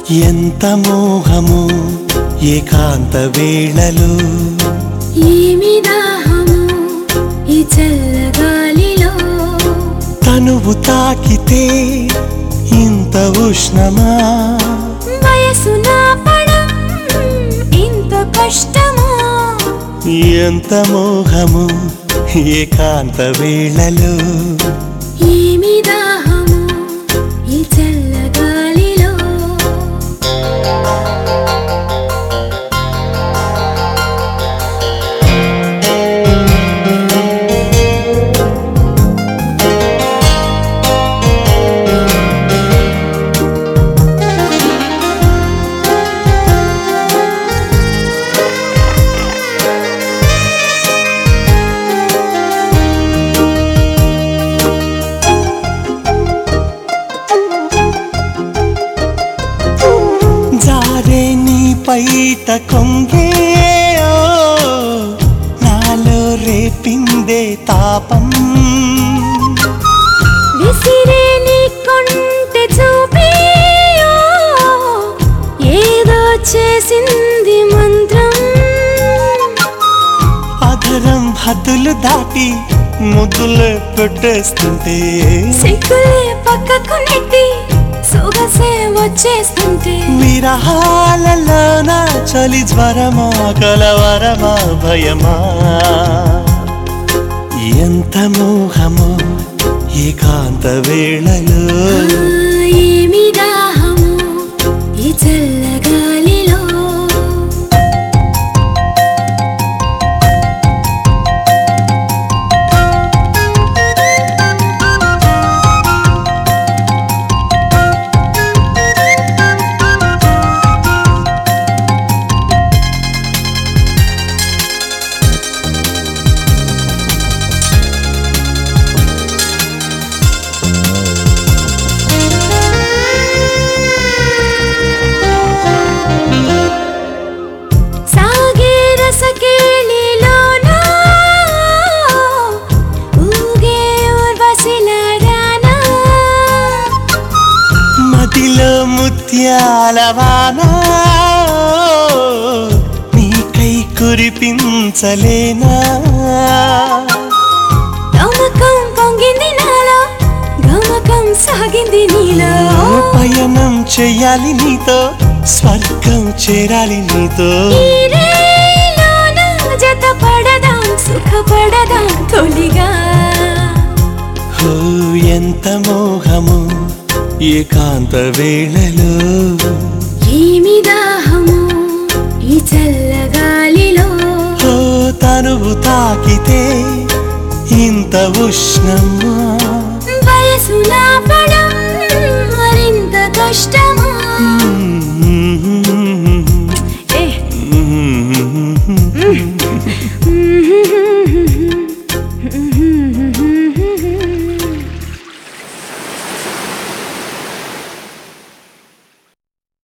ఎంత మోహము ఏకాంత వేళలో ఏమి దాహము ఈ చల్లగాలిలో తనువు తాకితే ఇంత ఉష్ణమా వయసు నాపడం ఇంత కష్టమా ఎంత మోహము ఏకాంత వేళలో ఏమి దాహము ఈ చల్లగాలిలో జారే నీ పైట కొంగే ఓ, నాలో రేపిందే తాపం విసిరే నీ కొంటె చూపి ఓ, ఏదో చేసింది మంత్రం అధరం హద్దులు దాటి ముద్దులు పెట్టేస్తుంటే సిగ్గులే పక్కకు నెట్టి సొగసే వచ్చేస్తుంటే విరహాలలో నా చలి జ్వరమా కలవరమా భయమా ఎంత మోహమో ఏకాంత వేళలో ఆ, ఏమి దాహము ఈ చల్లగాలిలో సాగే రసకేళిలోన ఊగే ఊర్వశిలరానా మదిలో ముత్యాలవానా నీకై కురిపించలేనా గమకం పొంగింది నాలో గమకం సాగింది నీలో పయనం చెయ్యాలి నీతో స్వర్గం చేరాలి నీతో ఈ రేయిలోన జత పడదాం సుఖపడదాం తొలిగా ఓ ఎంత మోహము ఏకాంత వేళలో ఏమి దాహము ఈ చల్లగాలిలో ఓ తనువు తాకితే ఇంత ఉష్ణమా వయసులా